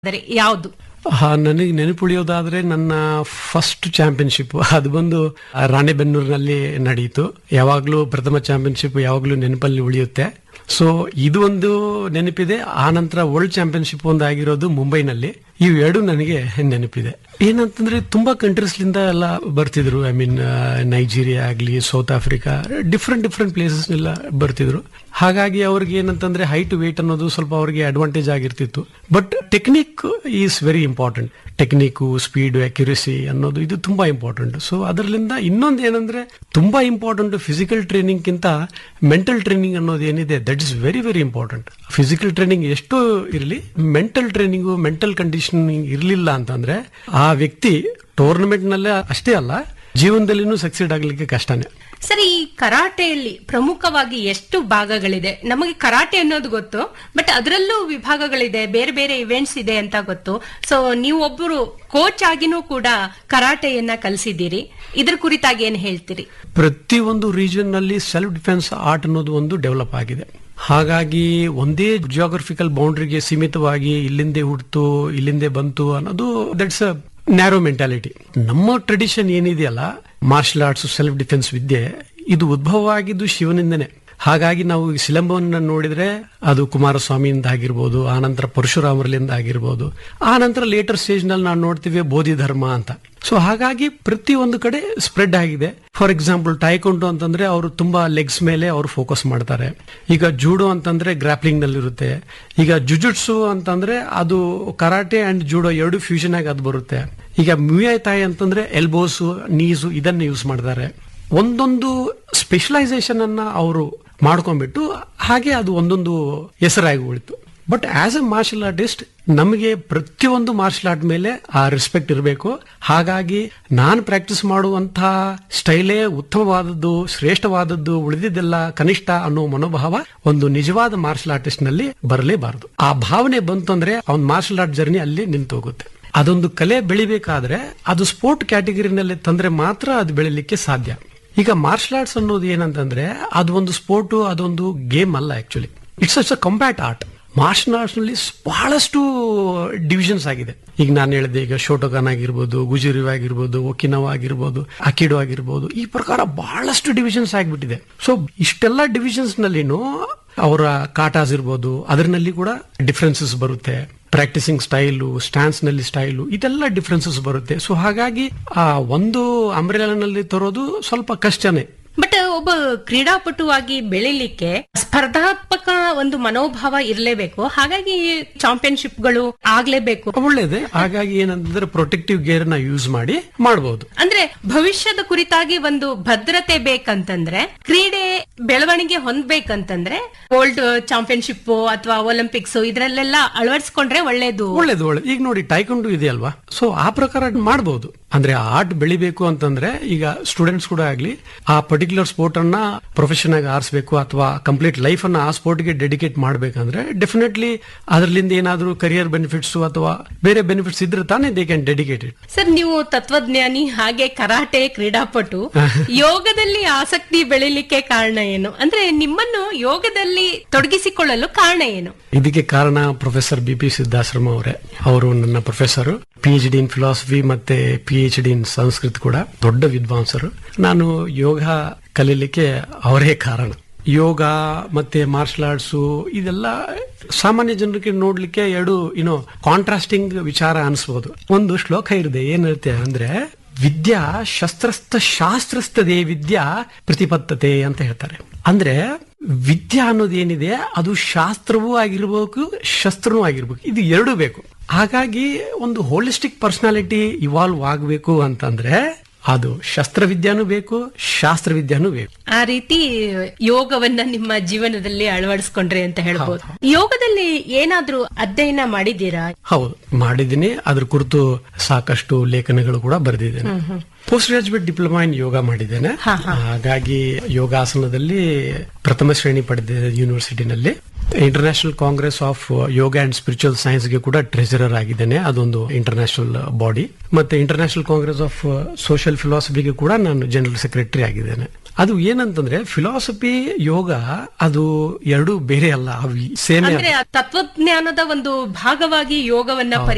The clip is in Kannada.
ಅಂದರೆ ಯಾವುದು ಹಾ ನನಗೆ ನೆನಪುಳಿಯೋದಾದ್ರೆ ನನ್ನ ಫಸ್ಟ್ ಚಾಂಪಿಯನ್ಶಿಪ್ ಅದು ಬಂದು ಆ, ರಾಣೆಬೆನ್ನೂರಿನಲ್ಲಿ ನಡೆಯಿತು ಯಾವಾಗ್ಲೂ ಪ್ರಥಮ ಚಾಂಪಿಯನ್ಶಿಪ್ ಯಾವಾಗ್ಲೂ ನೆನಪಲ್ಲಿ ಉಳಿಯುತ್ತೆ ಸೊ ಇದು ಒಂದು ನೆನಪಿದೆ ಆ ನಂತರ ವರ್ಲ್ಡ್ ಚಾಂಪಿಯನ್ಶಿಪ್ ಒಂದು ಆಗಿರೋದು ಮುಂಬೈನಲ್ಲಿ ಇವು ಎರಡು ನನಗೆ ನೆನಪಿದೆ ಏನಂತಂದ್ರೆ ತುಂಬಾ ಕಂಟ್ರೀಸ್ಲಿಂದ ಎಲ್ಲ ಬರ್ತಿದ್ರು ಐ ಮೀನ್ ನೈಜೀರಿಯಾ ಆಗ್ಲಿ South Africa different different places ಎಲ್ಲ ಬರ್ತಿದ್ರು ಹಾಗಾಗಿ ಅವ್ರಿಗೆ ಏನಂತಂದ್ರೆ ಹೈಟ್ ವೇಟ್ ಅನ್ನೋದು ಸ್ವಲ್ಪ ಅವ್ರಿಗೆ ಅಡ್ವಾಂಟೇಜ್ ಆಗಿರ್ತಿತ್ತು but technique is very important technique speed accuracy ಅನ್ನೋದು ಇದು ತುಂಬಾ ಇಂಪಾರ್ಟೆಂಟ್ ಸೊ ಅದರಿಂದ ಇನ್ನೊಂದು ಏನಂದ್ರೆ ತುಂಬಾ ಇಂಪಾರ್ಟೆಂಟ್ ಫಿಸಿಕಲ್ ಟ್ರೈನಿಂಗ್ ಗಿಂತ ಮೆಂಟಲ್ ಟ್ರೈನಿಂಗ್ ಅನ್ನೋದು ಏನಿದೆ that is very very important physical training ಎಷ್ಟೋ ಇರಲಿ ಮೆಂಟಲ್ ಟ್ರೈನಿಂಗು ಮೆಂಟಲ್ ಕಂಡೀಷನಿಂಗ್ ಇರಲಿಲ್ಲ ಅಂತಂದ್ರೆ ಆ ವ್ಯಕ್ತಿ ಟೂರ್ನಮೆಂಟ್ ನಲ್ಲೇ ಅಷ್ಟೇ ಅಲ್ಲ ಜೀವನದಲ್ಲಿನೂ ಸಕ್ಸೀಡ್ ಆಗ್ಲಿಕ್ಕೆ ಕಷ್ಟನೇ ಸರಿ ಈ ಕರಾಟೆಯಲ್ಲಿ ಪ್ರಮುಖವಾಗಿ ಎಷ್ಟು ಭಾಗಗಳಿದೆ ನಮಗೆ ಕರಾಟೆ ಅನ್ನೋದು ಗೊತ್ತು ಬಟ್ ಅದರಲ್ಲೂ ವಿಭಾಗಗಳಿದೆ ಬೇರೆ ಬೇರೆ ಇವೆಂಟ್ಸ್ ಇದೆ ಅಂತ ಗೊತ್ತು ಸೊ ನೀವು ಒಬ್ಬರು ಕೋಚ್ ಆಗಿನೂ ಕೂಡ ಕರಾಟೆಯನ್ನ ಕಲಿಸಿದ್ದೀರಿ ಇದ್ರ ಕುರಿತಾಗಿ ಏನ್ ಹೇಳ್ತೀರಿ ಪ್ರತಿಯೊಂದು ರೀಜನ್ ನಲ್ಲಿ ಸೆಲ್ಫ್ ಡಿಫೆನ್ಸ್ ಆರ್ಟ್ ಅನ್ನೋದು ಒಂದು ಡೆವಲಪ್ ಆಗಿದೆ ಹಾಗಾಗಿ ಒಂದೇ ಜಿಯೋಗ್ರಫಿಕಲ್ ಬೌಂಡ್ರಿಗೆ ಸೀಮಿತವಾಗಿ ಇಲ್ಲಿಂದೇ ಹುಡ್ತು ಇಲ್ಲಿಂದೇ ಬಂತು ಅನ್ನೋದು ದಟ್ಸ್ ಅ ನ್ಯಾರೋ ಮೆಂಟಾಲಿಟಿ ನಮ್ಮ ಟ್ರೆಡಿಷನ್ ಏನಿದೆಯಲ್ಲ ಮಾರ್ಷಲ್ ಆರ್ಟ್ಸ್ ಸೆಲ್ಫ್ ಡಿಫೆನ್ಸ್ ವಿದ್ಯೆ ಇದು ಉದ್ಭವ ಆಗಿದ್ದು ಶಿವನಿಂದನೇ ಹಾಗಾಗಿ ನಾವು ಈ ಸಿಲಂಬವನ್ನ ನೋಡಿದ್ರೆ ಅದು ಕುಮಾರಸ್ವಾಮಿಯಿಂದ ಆಗಿರ್ಬೋದು ಆನಂತರ ಪರಶುರಾಮರಲಿಂದ ಆಗಿರ್ಬೋದು ಆ ನಂತರ ಲೇಟರ್ ಸ್ಟೇಜ್ ನಲ್ಲಿ ನಾವು ನೋಡ್ತೀವಿ ಬೋಧಿ ಧರ್ಮ ಅಂತ ಸೊ ಹಾಗಾಗಿ ಪ್ರತಿ ಒಂದು ಕಡೆ ಸ್ಪ್ರೆಡ್ ಆಗಿದೆ ಫಾರ್ ಎಕ್ಸಾಂಪಲ್ ಟೈಕೊಂಡು ಅಂತಂದ್ರೆ ಅವರು ತುಂಬಾ ಲೆಗ್ಸ್ ಮೇಲೆ ಅವರು ಫೋಕಸ್ ಮಾಡ್ತಾರೆ ಈಗ ಜೂಡೋ ಅಂತಂದ್ರೆ ಗ್ರಾಪ್ಲಿಂಗ್ ನಲ್ಲಿ ಇರುತ್ತೆ ಈಗ ಜುಜುಟ್ಸು ಅಂತಂದ್ರೆ ಅದು ಕರಾಟೆ ಅಂಡ್ ಜೂಡೋ ಎರಡು ಫ್ಯೂಷನ್ ಆಗಿ ಅದು ಬರುತ್ತೆ ಈಗ ಮ್ಯೂಯ್ ತಾಯಿ ಅಂತಂದ್ರೆ ಎಲ್ಬೋಸು ನೀಸು ಇದನ್ನ ಯೂಸ್ ಮಾಡ್ತಾರೆ ಒಂದೊಂದು ಸ್ಪೆಷಲೈಸೇಷನ್ ಅನ್ನ ಅವರು ಮಾಡ್ಕೊಂಡ್ಬಿಟ್ಟು ಹಾಗೆ ಅದು ಒಂದೊಂದು ಹೆಸರಾಗಿ ಉಳಿತು but as a martial artist ನಮಗೆ ಪ್ರತಿಯೊಂದು ಮಾರ್ಷಲ್ ಆರ್ಟ್ ಮೇಲೆ ಆ ರೆಸ್ಪೆಕ್ಟ್ ಇರಬೇಕು ಹಾಗಾಗಿ ನಾನು ಪ್ರಾಕ್ಟೀಸ್ ಮಾಡುವಂತಹ ಸ್ಟೈಲೇ ಉತ್ತಮವಾದದ್ದು ಶ್ರೇಷ್ಠವಾದದ್ದು ಉಳಿದಿದ್ದೆಲ್ಲ ಕನಿಷ್ಠ ಅನ್ನೋ ಮನೋಭಾವ ಒಂದು ನಿಜವಾದ ಮಾರ್ಷಲ್ ಆರ್ಟಿಸ್ಟ್ ನಲ್ಲಿ ಬರಲೇಬಾರದು ಆ ಭಾವನೆ ಬಂತು ಅಂದ್ರೆ ಅವನ್ ಮಾರ್ಷಲ್ ಆರ್ಟ್ ಜರ್ನಿ ಅಲ್ಲಿ ನಿಂತು ಹೋಗುತ್ತೆ ಅದೊಂದು ಕಲೆ ಬೆಳಿಬೇಕಾದ್ರೆ ಅದು ಸ್ಪೋರ್ಟ್ ಕ್ಯಾಟಗರಿನಲ್ಲಿ ತಂದ್ರೆ ಮಾತ್ರ ಅದು ಬೆಳಿಲಿಕ್ಕೆ ಸಾಧ್ಯ ಈಗ ಮಾರ್ಷಲ್ ಆರ್ಟ್ಸ್ ಅನ್ನೋದು ಏನಂತಂದ್ರೆ ಅದು ಒಂದು ಸ್ಪೋರ್ಟ್ ಅದೊಂದು ಗೇಮ್ ಅಲ್ಲ actually it's a combat art martial arts ನಲ್ಲಿ ಬಹಳಷ್ಟು ಡಿವಿಷನ್ಸ್ ಆಗಿದೆ ಈಗ ನಾನು ಹೇಳಿದೆ ಈಗ ಶೋಟೋಗಾನ್ ಆಗಿರ್ಬೋದು ಗುಜುರಿ ಆಗಿರ್ಬೋದು ಒಕಿನವ ಆಗಿರ್ಬೋದು ಅಕಿಡೋ ಆಗಿರ್ಬೋದು ಈ ಪ್ರಕಾರ ಬಹಳಷ್ಟು ಡಿವಿಷನ್ಸ್ ಆಗಿಬಿಟ್ಟಿದೆ ಸೊ ಇಷ್ಟೆಲ್ಲ ಡಿವಿಷನ್ಸ್ ನಲ್ಲಿನೂ ಅವರ ಕಾಟಾಸ್ ಇರ್ಬೋದು ಅದರಲ್ಲಿ ಕೂಡ ಡಿಫ್ರೆನ್ಸಸ್ ಬರುತ್ತೆ ಪ್ರಾಕ್ಟೀಸಿಂಗ್ ಸ್ಟೈಲು ಸ್ಟ್ಯಾನ್ಸ್ ನಲ್ಲಿ ಸ್ಟೈಲು ಇದೆಲ್ಲ ಡಿಫ್ರೆನ್ಸಸ್ ಬರುತ್ತೆ ಸೊ ಹಾಗಾಗಿ ಆ ಒಂದು ಅಂಬ್ರೆಲಾನಲ್ಲಿ ತರೋದು ಸ್ವಲ್ಪ ಕಷ್ಟನೇ ಬಟ್ ಒಬ್ಬ ಕ್ರೀಡಾಪಟುವಾಗಿ ಬೆಳಿಲಿಕ್ಕೆ ಸ್ಪರ್ಧಾತ್ಮಕ ಒಂದು ಮನೋಭಾವ ಇರಲೇಬೇಕು ಹಾಗಾಗಿ ಚಾಂಪಿಯನ್ಶಿಪ್ಗಳು ಆಗ್ಲೇಬೇಕು ಒಳ್ಳೇದೆ ಹಾಗಾಗಿ ಏನಂತಂದ್ರೆ ಪ್ರೊಟೆಕ್ಟಿವ್ ಗೇರ್ ನ ಯೂಸ್ ಮಾಡಿ ಮಾಡಬಹುದು ಅಂದ್ರೆ ಭವಿಷ್ಯದ ಕುರಿತಾಗಿ ಒಂದು ಭದ್ರತೆ ಬೇಕಂತಂದ್ರೆ ಕ್ರೀಡೆ ಬೆಳವಣಿಗೆ ಹೊಂದ್ಬೇಕಂತಂದ್ರೆ ವರ್ಲ್ಡ್ ಚಾಂಪಿಯನ್ಶಿಪ್ ಅಥವಾ ಒಲಿಂಪಿಕ್ಸ್ ಇದ್ರಲ್ಲೆಲ್ಲ ಅಳವಡಿಸ್ಕೊಂಡ್ರೆ ಒಳ್ಳೇದು ಒಳ್ಳೇದು ಒಳ್ಳೇದು ಈಗ ನೋಡಿ ಟೈಕೊಂಡು ಇದೆಯಲ್ವಾ ಸೊ ಆ ಪ್ರಕಾರ ಮಾಡಬಹುದು ಅಂದ್ರೆ ಆರ್ಟ್ ಬೆಳಿಬೇಕು ಅಂತಂದ್ರೆ ಈಗ ಸ್ಟೂಡೆಂಟ್ಸ್ ಕೂಡ ಆಗ್ಲಿ ಆ ಪರ್ಟಿಕ್ಯುಲರ್ ಸ್ಪೋರ್ಟ್ ಅನ್ನ ಪ್ರೊಫೆಷನ್ ಆಗಿ ಆರಿಸಬೇಕು ಅಥವಾ ಕಂಪ್ಲೀಟ್ ಲೈಫ್ ಅನ್ನ ಆ ಸ್ಪೋರ್ಟ್ ಗೆ ಡೆಡಿಕೇಟ್ ಮಾಡ್ಬೇಕಂದ್ರೆ ಡೆಫಿನೆಟ್ಲಿ ಅದರಿಂದ ಏನಾದ್ರೂ ಕರಿಯರ್ ಬೆನಿಫಿಟ್ಸ್ ಅಥವಾ ಬೇರೆ ಬೆನಿಫಿಟ್ಸ್ ಇದ್ರೆ ತಾನೇ ದೇ ಕ್ಯಾನ್ ಡೆಡಿಕೇಟೆಡ್ ಸರ್ ನೀವು ತತ್ವಜ್ಞಾನಿ ಹಾಗೆ ಕರಾಟೆ ಕ್ರೀಡಾಪಟು ಯೋಗದಲ್ಲಿ ಆಸಕ್ತಿ ಬೆಳಿಲಿಕ್ಕೆ ಕಾರಣ ಏನು ಅಂದ್ರೆ ನಿಮ್ಮನ್ನು ಯೋಗದಲ್ಲಿ ತೊಡಗಿಸಿಕೊಳ್ಳಲು ಕಾರಣ ಏನು ಇದಕ್ಕೆ ಕಾರಣ ಪ್ರೊಫೆಸರ್ ಬಿ ಪಿ ಸಿದ್ದಾಶ್ರಮ ಅವರೇ ಅವರು ನನ್ನ professor P H D in philosophy ಮತ್ತೆ P H D in Sanskrit ಕೂಡ ದೊಡ್ಡ ವಿದ್ವಾಂಸರು ನಾನು ಯೋಗ ಕಲೀಲಿಕ್ಕೆ ಅವರೇ ಕಾರಣ ಯೋಗ ಮತ್ತೆ ಮಾರ್ಷಲ್ ಆರ್ಟ್ಸ್ ಇದೆಲ್ಲ ಸಾಮಾನ್ಯ ಜನರಿಗೆ ನೋಡ್ಲಿಕ್ಕೆ ಎರಡು ಏನೋ ಕಾಂಟ್ರಾಸ್ಟಿಂಗ್ ವಿಚಾರ ಅನಿಸ್ಬೋದು ಒಂದು ಶ್ಲೋಕ ಇದೆ ಏನಿರುತ್ತೆ ಅಂದ್ರೆ ವಿದ್ಯಾ ಶಸ್ತ್ರಸ್ಥ ಶಾಸ್ತ್ರಸ್ಥದೇ ವಿದ್ಯಾ ಪ್ರತಿಪತ್ತತೆ ಅಂತ ಹೇಳ್ತಾರೆ ಅಂದ್ರೆ ವಿದ್ಯಾ ಅನ್ನೋದು ಏನಿದೆ ಅದು ಶಾಸ್ತ್ರವೂ ಆಗಿರ್ಬೇಕು ಶಸ್ತ್ರನೂ ಆಗಿರ್ಬೇಕು ಇದು ಎರಡೂ ಬೇಕು ಹಾಗಾಗಿ ಒಂದು ಹೋಲಿಸ್ಟಿಕ್ ಪರ್ಸನಾಲಿಟಿ ಇವಾಲ್ವ್ ಆಗಬೇಕು ಅಂತಂದ್ರೆ ಅದು ಶಸ್ತ್ರವಿದ್ಯಾನೂ ಬೇಕು ಶಾಸ್ತ್ರವಿದ್ಯಾನೂ ಬೇಕು ಆ ರೀತಿ ಯೋಗವನ್ನ ನಿಮ್ಮ ಜೀವನದಲ್ಲಿ ಅಳವಡಿಸ್ಕೊಂಡ್ರೆ ಅಂತ ಹೇಳ್ಬೋದು ಯೋಗದಲ್ಲಿ ಏನಾದ್ರೂ ಅಧ್ಯಯನ ಮಾಡಿದ್ದೀರಾ ಹೌದು ಮಾಡಿದ್ದೀನಿ ಅದ್ರ ಕುರಿತು ಸಾಕಷ್ಟು ಲೇಖನಗಳು ಕೂಡ ಬರೆದಿದ್ದೇನೆ post graduate diploma in yoga ಮಾಡಿದ್ದೇನೆ ಹಾಗಾಗಿ ಯೋಗಾಸನದಲ್ಲಿ ಪ್ರಥಮ ಶ್ರೇಣಿ ಪಡೆದಿದ್ದೆ ಯೂನಿವರ್ಸಿಟಿನಲ್ಲಿ international congress of yoga and spiritual science ಗೆ ಕೂಡ ಟ್ರೆಜರರ್ ಆಗಿದ್ದೇನೆ ಅದೊಂದು ಇಂಟರ್ನ್ಯಾಷನಲ್ ಬಾಡಿ ಮತ್ತೆ ಇಂಟರ್ನ್ಯಾಷನಲ್ ಕಾಂಗ್ರೆಸ್ ಆಫ್ ಸೋಷಿಯಲ್ ಫಿಲಾಸಫಿಗೆ ಕೂಡ ನಾನು ಜನರಲ್ ಸೆಕ್ರೆಟರಿ ಆಗಿದ್ದೇನೆ ಅದು ಏನಂತಂದ್ರೆ ಫಿಲಾಸಫಿ ಯೋಗ ಅದು ಎರಡು ಬೇರೆ ಅಲ್ಲ ಅವು ಸೇಮೆ ಅಂದ್ರೆ ಆ ತತ್ವಜ್ಞಾನದ ಒಂದು ಭಾಗವಾಗಿ ಯೋಗವನ್ನ